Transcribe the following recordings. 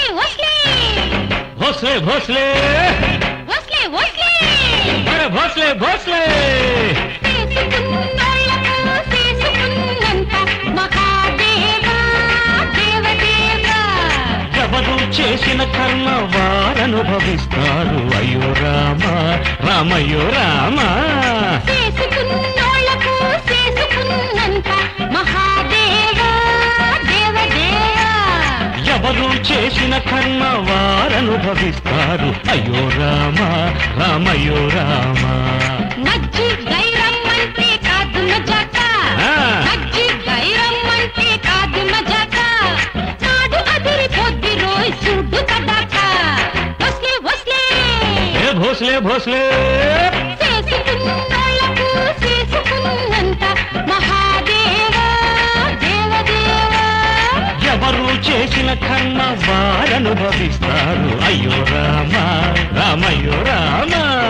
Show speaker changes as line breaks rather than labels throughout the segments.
వస్లే వస్లే
భోస్లే భోస్లే
వస్లే వస్లే
అరే భోస్లే భోస్లే
చేసుకున్నోళ్ళకు చేసుకున్నంత మహాదేవా దేవదేవా
ఎవరు చేసిన కర్మ వారనుభవిస్తారు అయ్యో రామ రామయ్యో రామ
చేసుకున్నోళ్ళకు చేసుకున్నంత మహాదేవా దేవదేవా
ఎవరు చేసిన కర్మ వారనుభవిస్తారు అయ్యో రామ రామయ్యో రామ
నజ్జి గైరమ్మంటే కాదు మజాక
ఆ.
నజ్జి గైరమ్మంటే కాదు మజాక నాడు అదిరి పొద్ది రోయ్ సుడ్డు కదాక వస్లే వస్లే
ఏ భోస్లే భోస్లే
చేసుకున్నోళ్ళకు చేసుకున్నంత మహాదేవా దేవదేవా
ఎవరు చేసిన కర్మ వారనుభవిస్తారు అయ్యో రామ రామయ్యో రామ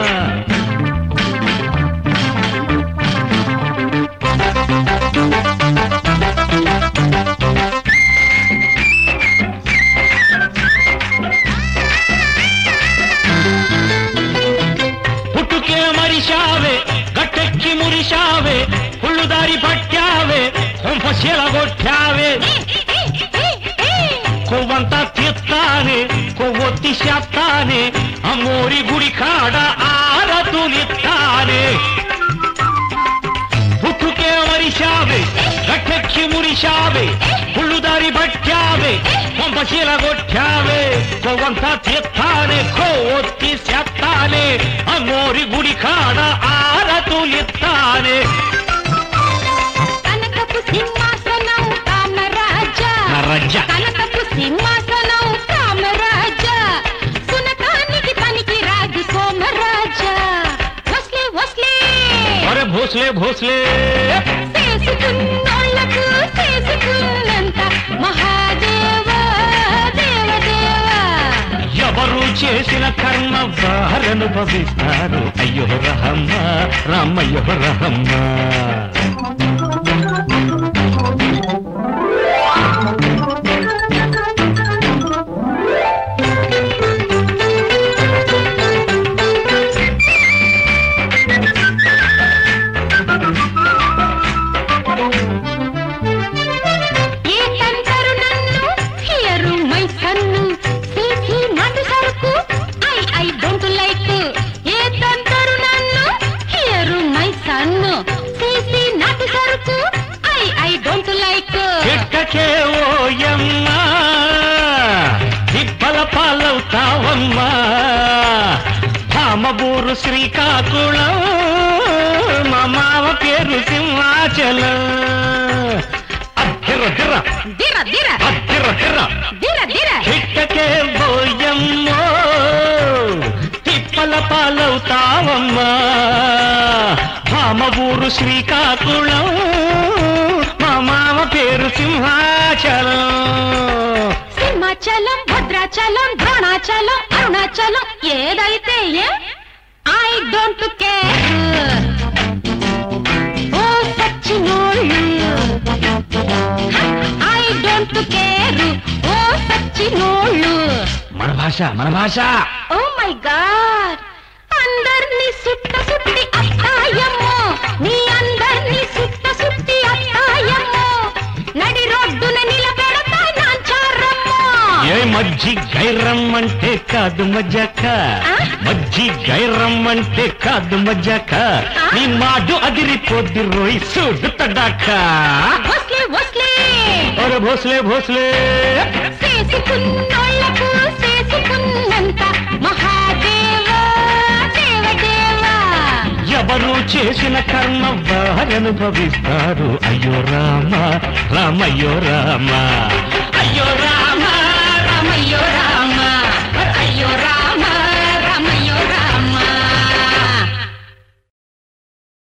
పుట్టుకే మరిశావే గట్టెక్కి మురిశావే ಹುಳ್ಳು ದಾರಿ ಪಟ್ಟ್ಯಾವೆ ಹೊಂಪಶೀಲ ಗೊಟ್ಟ್ಯಾವೆ కొవ్వంతా తీస్తానే కొవ్వొత్తి చేస్తానే అమ్మోరి గుడి కాడ ఆరతులిస్తానే పుట్టుకే మరిశావే గట్టెక్కి మురిశావే ಹುಳ್ಳು ದಾರಿ పట్ట్యావే కొంపశీల కొట్టావే కొవ్వంతా తీస్తానే కొవ్వొత్తి చేస్తానే అమ్మోరి గుడి కాడ ఆరతులిస్తానే
కనకపు సింహాసనం కామరాజా
రజ్జ
కనకపు సింహాసనం కామరాజా సునకానికి పనికి రాజు సోమరాజా వస్లే వస్లే
అరే భోస్లే భోస్లే
చేసుకున్నోళ్ళకు చేసుకున్నంత మహాదేవా దేవదేవా
ఎవరు చేసిన కర్మ వారనుభవిస్తారు అయ్యో రహమ్మ రామయ్యో రహమ్మ
ఏ తందరు నన్ను హియరు మై సన్ను సీసీ నాటు సరుకు ఐ ఐ డోంట్ లైక్ ఏ తందరు నన్ను హియరు మై సన్ను సీసీ నాటు సరుకు ఐ ఐ డోంట్ లైక్
చెట్టకే ఓయమ్మ తిప్పల పాలవుతావమ్మా భామబూరు శ్రీకాకుళం మా మామ పేరు సింహాచలం అద్దిర దిర
దిర దిర
అద్దిర దిర
దిర దిర
చిట్టకే బోయమ్మో తిప్పల పాలవుతావమ్మా భామ ఊరు శ్రీకాకుళం మా మామ పేరు సింహాచలం
సింహాచలం భద్రాచలం ద్రోణాచలం అరుణాచలం ఏదైతే ఏ ఐ డోంట్ కేర్ ఓ సచ్చినోళ్ళు ఐ డోంట్ కేర్ ఓ సచ్చినోళ్ళు
మన భాష మన భాష
ఓ మై గాడ్ అందర్ని సుట్ట సుట్టి అత్తాయమ్మో నీ అందర్ని సుట్ట సుట్టి అత్తాయమ్మో నడి రోడ్డున నిలబెడతా నాంచారమ్మో
ఏ మజ్జి గైరమ్మంటే కాదు మజ్జాక
ఆ?
మజ్జి గైరమ్మంటే కాదు మజ్జాక
ఆ?
నీ మాడు అదిరిపోద్ది రోయి సూడు తడాక
వస్లే వస్లే
ఒరే భోస్లే భోస్లే
చేసుకున్నోళ్ళకు చేసుకున్నంత మహాదేవా దేవదేవా
ఎవరు చేసిన కర్మ వారనుభవిస్తారు అయ్యో రామ రామయ్యో రామ